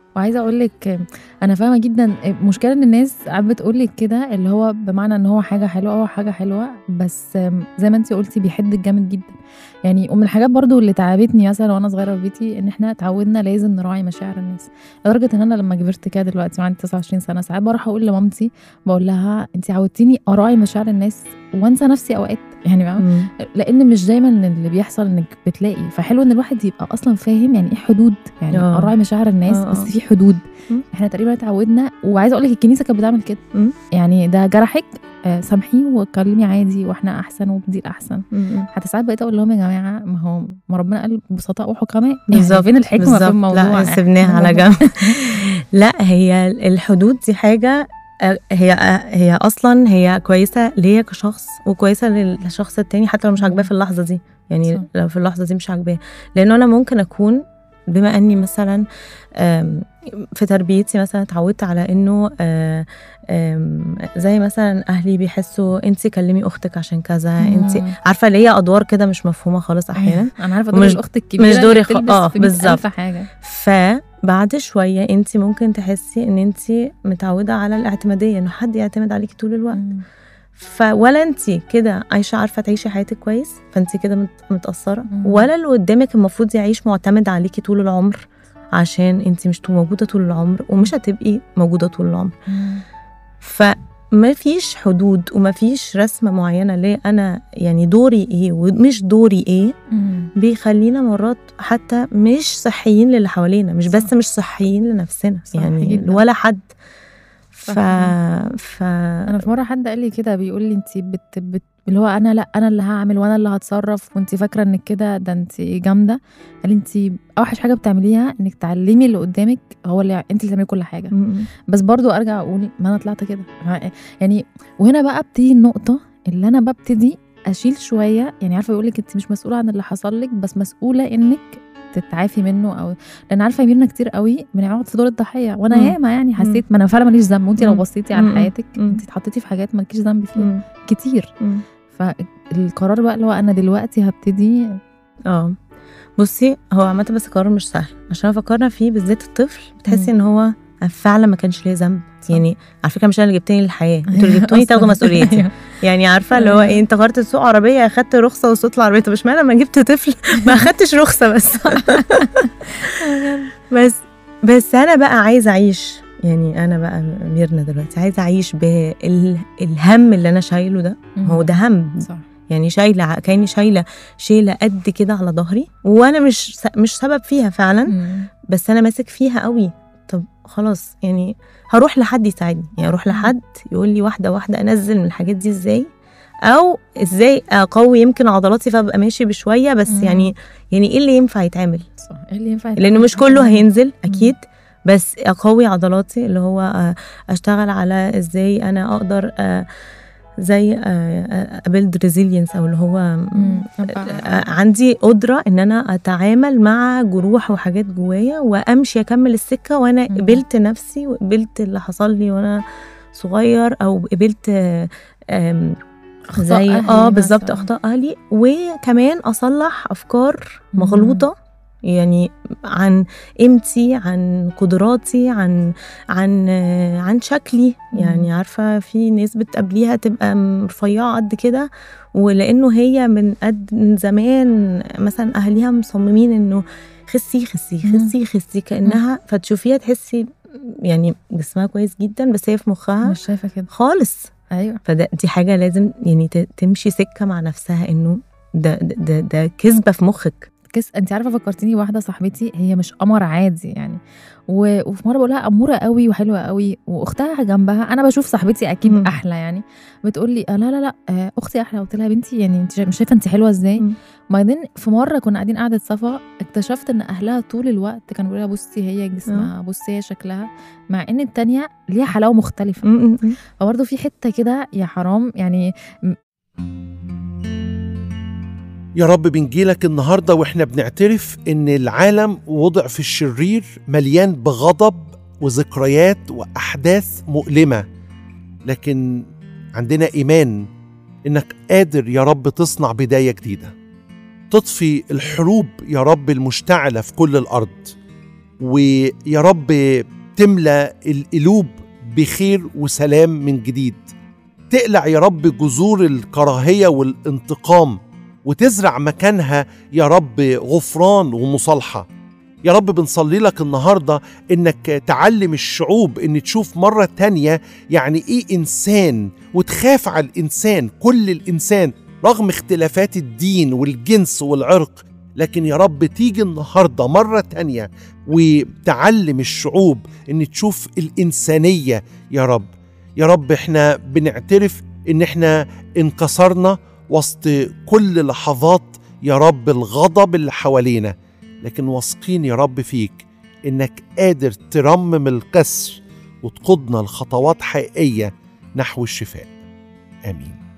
وعايزه اقول لك انا فاهمه جدا المشكله ان الناس ساعات بتقول لك كده اللي هو بمعنى ان هو حاجه حلوه هو حاجه حلوه بس زي ما انت قلتي بيحدك جامد جدا يعني ومن الحاجات برضو اللي تعبتني مثلا وانا صغيره في بيتي ان احنا اتعودنا لازم نراعي مشاعر الناس لدرجه ان انا لما كبرت كده دلوقتي وعندي 29 سنه ساعات بروح اقول لمامتي بقول لها انت عودتيني اراعي مشاعر الناس وانسى نفسي اوقات يعني مم. لان مش دايما اللي بيحصل انك بتلاقي فحلو ان الواحد يبقى اصلا فاهم يعني ايه حدود يعني آه. اراعي مشاعر الناس آه، آه. بس في حدود مم. احنا تقريبا اتعودنا وعايزه اقول لك الكنيسه كانت بتعمل كده مم. يعني ده جرحك آه، سامحيه وكلمي عادي واحنا احسن وبدي الاحسن مم. حتى ساعات بقيت اقول لهم يا جماعه ما هو ما ربنا قال بسطاء وحكماء يعني بالظبط فين الحكمه في بالظبط. الموضوع لا سيبناها على جنب لا هي الحدود دي حاجه آه، هي آه، هي اصلا هي كويسه ليا كشخص وكويسه للشخص التاني حتى لو مش عاجباه في اللحظه دي يعني صح. لو في اللحظه دي مش عاجباه لانه انا ممكن اكون بما اني مثلا آم، في تربيتي مثلا اتعودت على انه آه، آم، زي مثلا اهلي بيحسوا انت كلمي اختك عشان كذا انت مم. عارفه اللي هي ادوار كده مش مفهومه خالص احيانا انا عارفه دور مش- الاخت الكبيره مش دوري اللي خ- بتلبس آه، في 100,000 بالظبط. حاجه فبعد شويه انت ممكن تحسي ان انت متعوده على الاعتماديه انه حد يعتمد عليكي طول الوقت مم. فولا انت كده عايشه عارفه تعيشي حياتك كويس فانت كده مت- متاثره مم. ولا اللي قدامك المفروض يعيش معتمد عليكي طول العمر عشان انت مش موجوده طول العمر ومش هتبقي موجوده طول العمر مم. فما فيش حدود وما فيش رسمه معينه ليه انا يعني دوري ايه ومش دوري ايه مم. بيخلينا مرات حتى مش صحيين للي حوالينا مش بس صح. مش صحيين لنفسنا صح يعني جدا. ولا حد ف صح. ف انا في مره حد قال لي كده بيقول لي انت بت... بت... اللي هو انا لا انا اللي هعمل وانا اللي هتصرف وانت فاكره انك كده ده انت جامده قال لي انت اوحش حاجه بتعمليها انك تعلمي اللي قدامك هو اللي انت اللي تعملي كل حاجه م- بس برضو ارجع اقول ما انا طلعت كده يعني وهنا بقى بتيجي النقطه اللي انا ببتدي اشيل شويه يعني عارفه يقول لك انت مش مسؤوله عن اللي حصل لك بس مسؤوله انك تتعافي منه او لان عارفه يا ميرنا كتير قوي بنقعد في دور الضحيه وانا مم. ياما يعني حسيت ما انا فعلا ماليش ذنب وانت لو مم. بصيتي على مم. حياتك مم. انت اتحطيتي في حاجات مالكيش ذنب فيها م- كتير م. فالقرار بقى اللي هو انا دلوقتي هبتدي اه بصي هو عامة بس قرار مش سهل عشان فكرنا فيه بالذات الطفل بتحسي ان هو فعلا ما كانش ليه ذنب صح. يعني على فكره مش انا اللي جبتني للحياه انتوا اللي جبتوني أصلاً. تاخدوا مسؤوليتي أيوة. يعني عارفه اللي هو ايه انت قررت تسوق عربيه اخدت رخصه وصوت العربيه طب اشمعنى لما جبت طفل ما اخدتش رخصه بس بس بس انا بقى عايزه اعيش يعني انا بقى ميرنا دلوقتي عايزه اعيش بالهم اللي انا شايله ده هو ده هم صح يعني شايله ع- كاني شايله شيله قد كده على ظهري وانا مش س- مش سبب فيها فعلا مم. بس انا ماسك فيها قوي طب خلاص يعني هروح لحد يساعدني يعني اروح لحد يقول لي واحده واحده انزل من الحاجات دي ازاي او ازاي اقوي يمكن عضلاتي فابقى ماشي بشويه بس مم. يعني يعني ايه اللي ينفع يتعمل صح ايه اللي ينفع لانه مش كله هينزل اكيد بس اقوي عضلاتي اللي هو آه، اشتغل على ازاي انا اقدر آه، زي ابيلد ريزيلينس او اللي هو مم. آه، عندي قدره ان انا اتعامل مع جروح وحاجات جوايا وامشي اكمل السكه وانا مم. قبلت نفسي وقبلت اللي حصل لي وانا صغير او قبلت آه، آم، أخطاء زي أهلي اه بالظبط مثلاً. اخطاء اهلي وكمان اصلح افكار مم. مغلوطه يعني عن قيمتي عن قدراتي عن عن آه، عن شكلي مم. يعني عارفه في ناس بتقابليها تبقى م- رفيعه قد كده ولانه هي من قد من زمان مثلا اهليها مصممين انه خسي خسي مم. خسي خسي كانها فتشوفيها تحسي يعني جسمها كويس جدا بس هي في مخها مش شايفه كده خالص ايوه فده دي حاجه لازم يعني ت- تمشي سكه مع نفسها انه ده ده ده, ده كذبه في مخك كس انت عارفه فكرتيني واحده صاحبتي هي مش قمر عادي يعني و... وفي مره بقول لها اموره قوي وحلوه قوي واختها جنبها انا بشوف صاحبتي اكيد مم. احلى يعني بتقول لي آه لا لا لا آه اختي احلى قلت لها يا بنتي يعني انت شا- مش شايفه انت حلوه ازاي مم. بعدين في مره كنا قاعدين قعده صفا اكتشفت ان اهلها طول الوقت كانوا بيقولوا لها بصي هي جسمها بصي هي شكلها مع ان التانية ليها حلاوه مختلفه م- م- م. فبرضه في حته كده يا حرام يعني يا رب بنجيلك النهارده واحنا بنعترف ان العالم وضع في الشرير مليان بغضب وذكريات واحداث مؤلمه لكن عندنا ايمان انك قادر يا رب تصنع بدايه جديده تطفي الحروب يا رب المشتعله في كل الارض ويا رب تملى القلوب بخير وسلام من جديد تقلع يا رب جذور الكراهيه والانتقام وتزرع مكانها يا رب غفران ومصالحه يا رب بنصلي لك النهارده انك تعلم الشعوب ان تشوف مره تانية يعني ايه انسان وتخاف على الانسان كل الانسان رغم اختلافات الدين والجنس والعرق لكن يا رب تيجي النهارده مره تانية وتعلم الشعوب ان تشوف الانسانيه يا رب يا رب احنا بنعترف ان احنا انكسرنا وسط كل لحظات يا رب الغضب اللي حوالينا لكن واثقين يا رب فيك انك قادر ترمم الكسر وتقودنا لخطوات حقيقيه نحو الشفاء امين